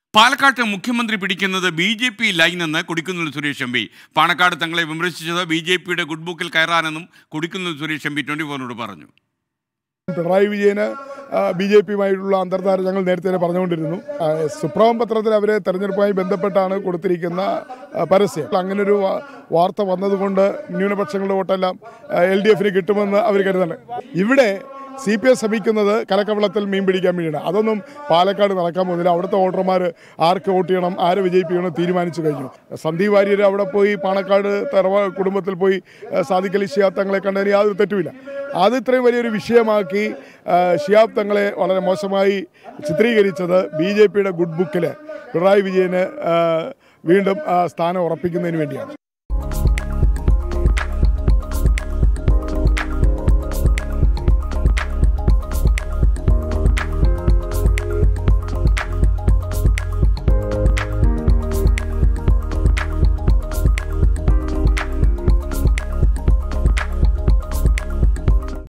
പാലക്കാട്ട് മുഖ്യമന്ത്രി പിടിക്കുന്നത് ബി ജെ പി ലൈനെന്ന് കൊടിക്കുന്നിൽ സുരേഷ് എം പി പാണക്കാട് തങ്ങളെ വിമർശിച്ചത് ബി ജെ പിയുടെ ഗുഡ് ബുക്കിൽ കയറാനെന്നും Kodikunnil Suresh M P twenty ഫോറിനോട് പറഞ്ഞു പിണറായി വിജയന് ബി ജെ പിയുമായിട്ടുള്ള അന്തർധാര ഞങ്ങൾ നേരത്തെ തന്നെ പറഞ്ഞുകൊണ്ടിരുന്നു ആ, സുപ്രഭം പത്രത്തിൽ അവരെ തെരഞ്ഞെടുപ്പുമായി ബന്ധപ്പെട്ടാണ് കൊടുത്തിരിക്കുന്ന ആ, പരസ്യം അങ്ങനെ ഒരു വാ- വാർത്ത വന്നതുകൊണ്ട് ന്യൂനപക്ഷങ്ങളുടെ വോട്ടെല്ലാം എൽ ഡി എഫിന് കിട്ടുമെന്ന് അവർ കരുതണം ഇവിടെ സി പി എം ശ്രമിക്കുന്നത് കലക്കവളത്തിൽ മീൻ പിടിക്കാൻ വേണ്ടിയാണ് അതൊന്നും പാലക്കാട് നടക്കാൻ പോകുന്നില്ല അവിടുത്തെ വോട്ടർമാർ ആർക്ക് വോട്ട് ചെയ്യണം ആര് വിജയിപ്പിക്കണം തീരുമാനിച്ചു കഴിഞ്ഞു സന്ദീപ് വാര്യർ അവിടെ പോയി പാണക്കാട് തറവാ കുടുംബത്തിൽ പോയി ആ, സാദിഖ് അലി ഷിയാബ് തങ്ങളെ കണ്ടതിന് യാതൊരു തെറ്റുമില്ല അത് ഇത്രയും വലിയൊരു വിഷയമാക്കി ആ, ഷിയാബ് തങ്ങളെ വളരെ മോശമായി ചിത്രീകരിച്ചത് ബി ജെ പിയുടെ ഗുഡ് ബുക്കിൽ പിണറായി വിജയന് ആ, വീണ്ടും ആ, സ്ഥാനം ഉറപ്പിക്കുന്നതിന് വേണ്ടിയാണ്